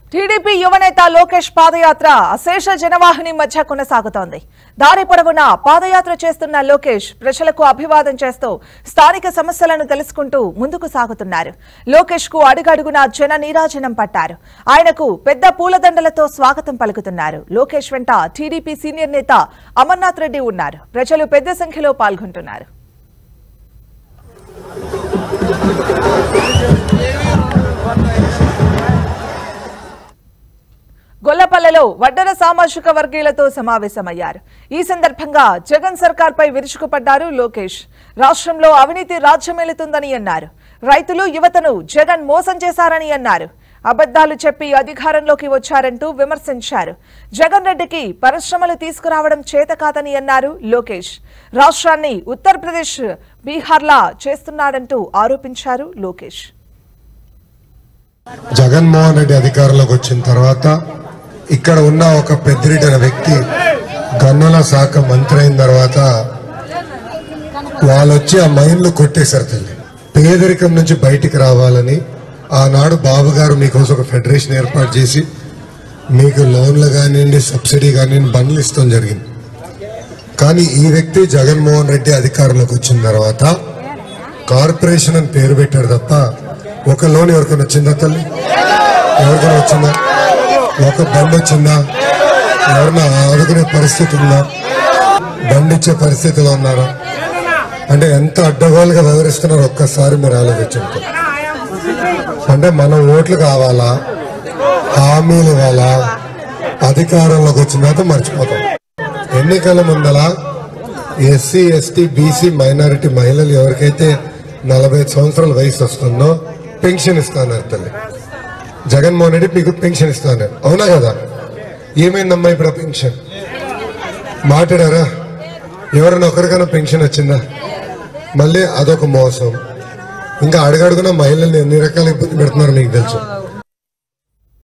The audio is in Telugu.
టీడీపీ యువనేత లోకేష్ పాదయాత్ర అశేష జనవాహిని మధ్య కొనసాగుతోంది దారి పొడవునా పాదయాత్ర చేస్తున్న లోకేష్ ప్రజలకు అభివాదం చేస్తూ స్థానిక సమస్యలను తెలుసుకుంటూ ముందుకు సాగుతున్నారు లోకేష్ కు అడుగడుగునా జన నీరాజనం పట్టారు ఆయనకు పెద్ద పూలదండలతో స్వాగతం పలుకుతున్నారు లోకేష్ వెంట టీడీపీ సీనియర్ నేత అమర్నాథ్ రెడ్డి ఉన్నారు ప్రజలు పెద్ద సంఖ్యలో పాల్గొంటున్నారు గొల్లపల్లెలో వడ్డర సామాజిక వర్గీయులతో సమావేశమయ్యారు ఈ సందర్భంగా జగన్ సర్కార్పై విరుచుకుపడ్డారు లోకేష్ రాష్ట్రంలో అవినీతి రాజ్యమేలుతుందని అన్నారు రైతులు యువతను జగన్ మోసం చేశారని అన్నారు అబద్దాలు చెప్పి అధికారంలోకి వచ్చారంటూ విమర్శించారు జగన్ రెడ్డికి పరిశ్రమలు తీసుకురావడం చేత కాదని అన్నారు లోకేష్ రాష్ట్రాన్ని ఉత్తరప్రదేశ్ బీహార్లా చేస్తున్నాడంటూ ఆరోపించారు లోకేష్ జగన్మోహన్ రెడ్డి అధికారంలోకి వచ్చిన తర్వాత ఇక్కడ ఉన్న ఒక పెద్దిరెడ్డి అనే వ్యక్తి గన్నుల శాఖ మంత్రి అయిన తర్వాత వాళ్ళు వచ్చి ఆ మైన్లు కొట్టేశారు తల్లి పేదరికం నుంచి బయటికి రావాలని ఆనాడు బాబు గారు మీకోసం ఒక ఫెడరేషన్ ఏర్పాటు చేసి మీకు లోన్లు కానివ్వండి సబ్సిడీ కానివ్వండి బండ్లు ఇస్తాం జరిగింది కానీ ఈ వ్యక్తి జగన్మోహన్ రెడ్డి అధికారంలోకి వచ్చిన తర్వాత కార్పొరేషన్ అని పేరు పెట్టాడు తప్ప ఒక లోన్ ఎవరికైనా వచ్చిందా తల్లి ఎవరికైనా వచ్చిందా ఒక బండి వచ్చిందా ఎవరన్నా ఆదుకునే పరిస్థితి ఉందా బండి ఇచ్చే పరిస్థితిలో ఉన్నారా అంటే ఎంత అడ్డగోలుగా వివరిస్తున్నారో ఒక్కసారి మీరు ఆలోచించండి అంటే మనం ఓట్లు కావాలా హామీలు ఇవ్వాలా అధికారంలోకి వచ్చిన తర్వాత మర్చిపోతాం ఎన్నికల ముందల ఎస్సీ ఎస్టీ బీసీ మైనారిటీ మహిళలు ఎవరికైతే నలభై ఐదు సంవత్సరాల వయసు వస్తుందో పెన్షన్ ఇస్తాన్నారు తల్లి జగన్మోహన్ రెడ్డి మీకు పెన్షన్ ఇస్తాను అవునా కదా ఏమైందమ్మా ఇప్పుడు ఆ పెన్షన్ మాట్లాడారా ఎవరైనా ఒకరికైనా పెన్షన్ వచ్చిందా మళ్ళీ అదొక మోసం ఇంకా అడుగడుగున మహిళల్ని ఎన్ని రకాల ఇబ్బంది పెడుతున్నారు మీకు తెలుసు